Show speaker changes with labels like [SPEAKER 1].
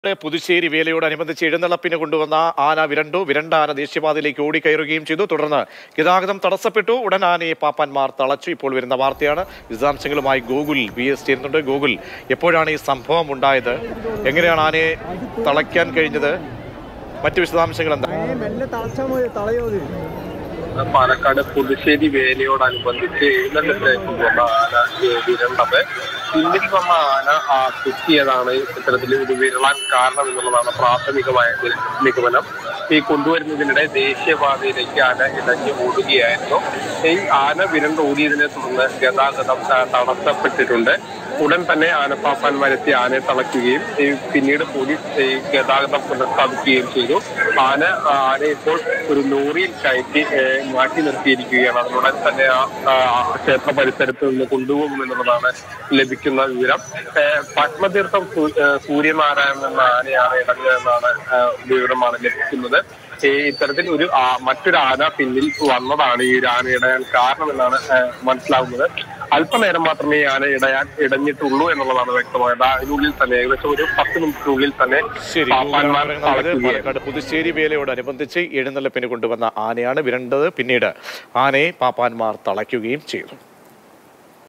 [SPEAKER 1] പുതുശ്ശേരി വേലയോടനുബന്ധിച്ച് എഴുന്നള്ളപ്പിന് കൊണ്ടുവന്ന ആന വിരണ്ടു വിരണ്ട ആന ദേശീയപാതയിലേക്ക് ഓടിക്കയറുകയും ചെയ്തു തുടർന്ന് ഗതാഗതം തടസ്സപ്പെട്ടു ഉടൻ ആനയെ പാപ്പാന്മാർ തളച്ചു ഇപ്പോൾ വരുന്ന വാർത്തയാണ് വിശദാംശങ്ങളുമായി ഗൂഗിൾ വി എസ് ചേരുന്നുണ്ട് ഗൂഗിൾ എപ്പോഴാണ് ഈ സംഭവം ഉണ്ടായത് എങ്ങനെയാണ് ആനയെ തളയ്ക്കാൻ കഴിഞ്ഞത് മറ്റു വിശദാംശങ്ങൾ എന്താ
[SPEAKER 2] ഏ, മെല്ലെ തളച്ചാ മതി തളയോ അത്
[SPEAKER 3] പാലക്കാട് പുതുശ്ശേരി വേലയോടനുബന്ധിച്ച് എഴുന്നള്ളത്തിലേക്ക് കൊണ്ടുവന്ന ആന വിരണ്ടത് പിന്നിൽ വന്ന ആന ആ കുത്തിയതാണ് ഇത്തരത്തിൽ ഇത് വിരളാൻ കാരണം എന്നുള്ളതാണ് പ്രാഥമികമായ നി- നിഗമനം ഈ കൊണ്ടുവരുന്നതിനിടെ ദേശീയപാതയിലേക്ക് ആന ഇടഞ്ഞു ഓടുകയായിരുന്നു ഈ ആന വിരണ്ട് ഓടിയതിനെ തുടർന്ന് ഗതാഗതം ആ, തടസ്സപ്പെട്ടിട്ടുണ്ട് ഉടൻ തന്നെ ആനപ്പാപ്പാന്മാരെത്തി ആനയെ തളയ്ക്കുകയും ഈ പിന്നീട് പോലീസ് ഈ ഗതാഗതം പുനഃസ്ഥാപിക്കുകയും ചെയ്തു ആന ആ, ആനയെ ഇപ്പോൾ ഒരു ലോറിയിൽ കയറ്റി ഏ, മാറ്റി നിർത്തിയിരിക്കുകയാണ് അതിനുടൻ തന്നെ ആ ആ, ക്ഷേത്ര പരിസരത്ത് നിന്ന് കൊണ്ടുപോകുമെന്നുള്ളതാണ് ലഭിക്കുന്ന വിവരം ഏ, പത്മതീർത്ഥം സൂ- ഏ, സൂര്യനാരായണൻ എന്ന ആനയാണ് ഇടഞ്ഞതെന്നാണ് ആ, വിവരമാണ് ലഭിക്കുന്നത് ഈ ഇത്തരത്തിൽ ഒരു ആ- മറ്റൊരു ആന പിന്നിൽ വന്നതാണ് ഈ ഒരു ആന ഇടയാൻ കാരണമെന്നാണ് ആ, മനസ്സിലാവുന്നത് അല്പനേരം മാത്രമേ ഈ ആന ഇടയാൻ ഇടഞ്ഞിട്ടുള്ളൂ എന്നുള്ളതാണ് വ്യക്തമായത് അതിനുള്ളിൽ തന്നെ ഏകദേശം ഒരു പത്ത് മിനിറ്റിനുള്ളിൽ തന്നെ
[SPEAKER 1] ശരി
[SPEAKER 3] പാപ്പാന്മാർ
[SPEAKER 1] ഗൂഗിൾ പറയുന്നത്
[SPEAKER 3] തളയ്ക്കുകയായിരുന്നു.
[SPEAKER 1] പാലക്കാട് പുതുശ്ശേരി വേലയോടനുബന്ധിച്ച് എഴുന്നള്ളപ്പിന് കൊണ്ടുവന്ന ആനയാണ് വിരണ്ടത് പിന്നീട് ആനയെ പാപ്പാന്മാർ തളയ്ക്കുകയും ചെയ്തു